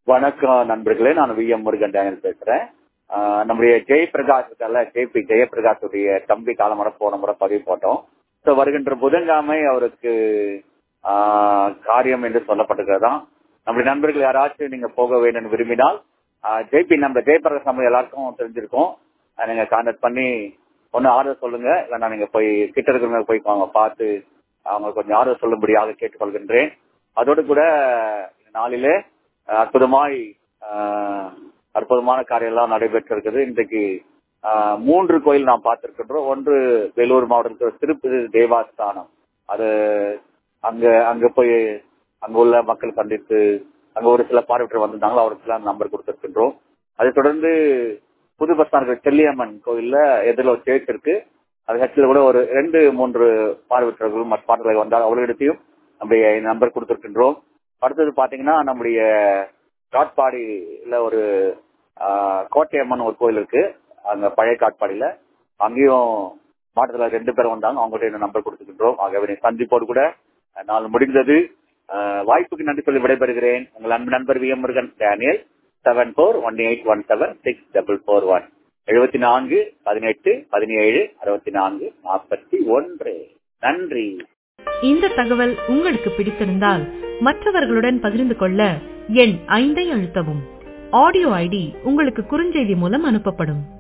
வணக்கம் நண்பர்களே நான் வி எம் முருகன் டேனியல் பேசுறேன் ஆஹ் நம்முடைய ஜெயபிரகாஷ் இருக்கால ஜேபி ஜெயபிரகாஷுடைய தம்பி காலமுறை போன முறை பதிவு போட்டோம் ஸோ வருகின்ற புதன்கிழமை அவருக்கு ஆஹ் காரியம் என்று சொல்லப்பட்டிருக்கிறதாம் நம்முடைய நண்பர்கள் யாராச்சும் நீங்க போக வேண்டும் விரும்பினால் ஜேபி நம்ம ஜெயபிரகாஷ் நம்ம எல்லாருக்கும் தெரிஞ்சிருக்கோம் ஆஹ் நீங்க கான்டாக்ட் பண்ணி ஒன்னு ஆர்டர் சொல்லுங்க இல்லைன்னா நீங்க போய் கிட்ட இருக்கிறவங்க போய் அவங்க பார்த்து அவங்க கொஞ்சம் ஆர்டர் சொல்லும்படியாக கேட்டுக்கொள்கின்றேன் அதோடு கூட இந்த நாளிலே அஹ், அற்புதமாய் அஹ், அற்புதமான காரியம் எல்லாம் நடைபெற்றிருக்குது இன்றைக்கு அஹ், மூன்று கோயில் நாம் பார்த்திருக்கின்றோம் ஒன்று வேலூர் மாவட்டத்தில் திருப்பதி தேவாஸ்தானம் அது அங்க அங்க போய் அங்க உள்ள மக்கள் சந்தித்து அங்க ஒரு சில பார்வையற்றவர் வந்திருந்தாங்களோ அவருக்கெல்லாம் நம்பர் கொடுத்திருக்கின்றோம் அதை தொடர்ந்து புது பஸ் ஸ்டாண்ட் செல்லியம்மன் கோயில்ல எதிரில் ஒரு சேர்ச் இருக்கு அது ஹெச்சில் கூட ஒரு ரெண்டு மூன்று பார்வையற்றவர்கள் மற்ற பார்வைகளை வந்தால் அவர்களிடத்தையும் நம்முடைய நம்பர் கொடுத்திருக்கின்றோம் அடுத்தது பாத்தீங்கன்னா நம்முடைய காட்பாடியில ஒரு ஆஹ், கோட்டையம்மன் ஒரு கோயில் இருக்கு அங்க பழைய காட்பாடியில அங்கேயும் மாவட்டத்துல ரெண்டு பேரும் வந்தாங்க அவங்கள்ட்ட நம்பர் கொடுத்துக்கின்றோம் ஆகவே சந்திப்போடு கூட நாள் முடிந்தது ஆஹ், வாய்ப்புக்கு நன்றி சொல்லி விடைபெறுகிறேன் உங்கள் அன்பு நண்பர் V M Murugan Daniel seven four one eight one seven six double four one எழுபத்தி நான்கு பதினெட்டு பதினேழு அறுபத்தி நான்கு நாற்பத்தி ஒன்று நன்றி இந்த தகவல் உங்களுக்கு பிடித்திருந்தால் மற்றவர்களுடன் பகிர்ந்து கொள்ள எண் ஐந்தை அழுத்தவும் ஆடியோ ஐடி உங்களுக்கு குறுஞ்செய்தி மூலம் அனுப்பப்படும்